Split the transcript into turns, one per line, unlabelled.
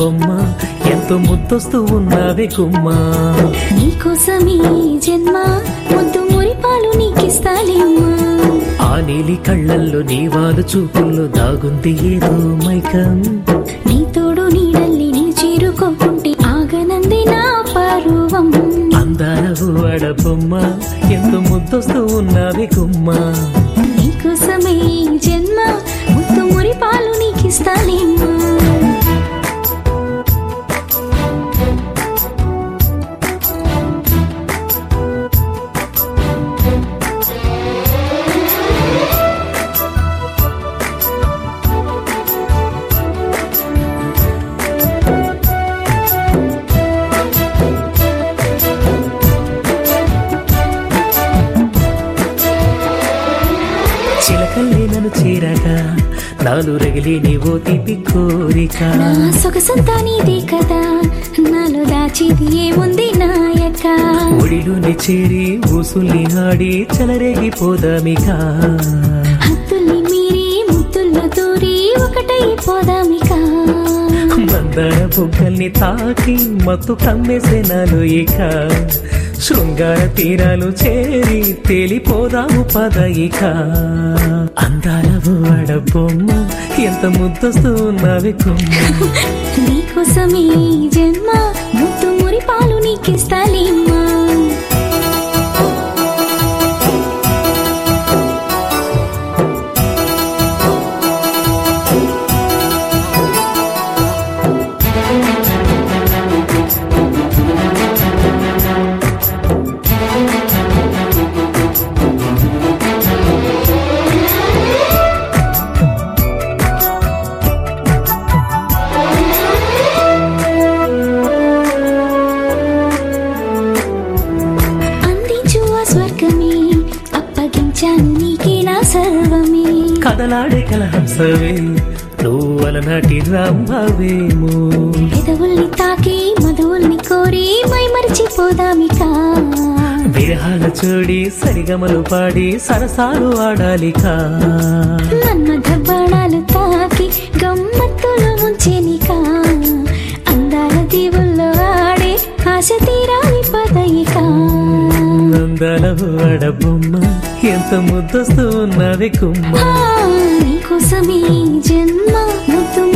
బొమ్మ ఎంతో ముద్దొస్తూ ఉన్నావే గుమ్మ
నీకోసమే జన్మ ముద్దు మురిపాలు నీకిస్తాలేమ్మా
ఆ నీలి కళ్ళల్లో నీ వాలు చూపుల్లో దాగుంది ఏదో మైకం
నీ తోడు నీడల్లి నీ చేరుకోకుంటే ఆగనంది నా పరువం
అందాల ఊడ బొమ్మ ఎంతో ముద్దొస్తూ ఉన్నావే గుమ్మ
నీకోసమే జన్మ ముద్దు మురిపాలు నీకిస్తాలేమ్మా
చిలకల్లే నన్ను చేరగా నాలు రగిలి నీవో తీపి కోరిక
నా సొగసంతా నీదే కదా నాలో దాచేది ఏముంది నాయక
ఒడిలోని చేరి ఊసుల్ని ఆడి చెలరేగిపోదామిక
హద్దుల్ని మీరి ముద్దుల్లో దూరి ఒకటై పోదామిక
మందార బుగ్గల్ని తాకి మత్తు కమ్మేసే నాలో ఇక శృంగార తీరాలు చేరి తేలిపోదాము పదయిక అందాల వాడ బొమ్మ ఎంత ముద్దొస్తూ ఉన్నవి కొమ్మ
నీకోసమే ఈ జన్మ ముద్దు మురిపాలు నీకిస్తాలేమ్మా అందించు ఆ స్వర్గమే అప్పగించాను నీకే నా సర్వమే
కదలాడే కలహంసవే నువ్వు అలనాటి రాంభవేమో
పెదవుల్ని తాకి మధువుల్ని కోరి మై మరిచిపోదామిక
విరహాల చూడి సరిగమలు పాడి సరసాలు ఆడాలిక
మన్మథ బాణాలు తాకి గమ్మత్తులు ముంచెనిక అందాల దీవుల్లో ఆడే ఆశ తీరాలి పదయిక
అందాల వాడ బొమ్మ ఎంత ముద్దొస్తూ ఉన్నవి కుమ్మ
ఆ, నీకోసమే ఈ జన్మ ముద్దు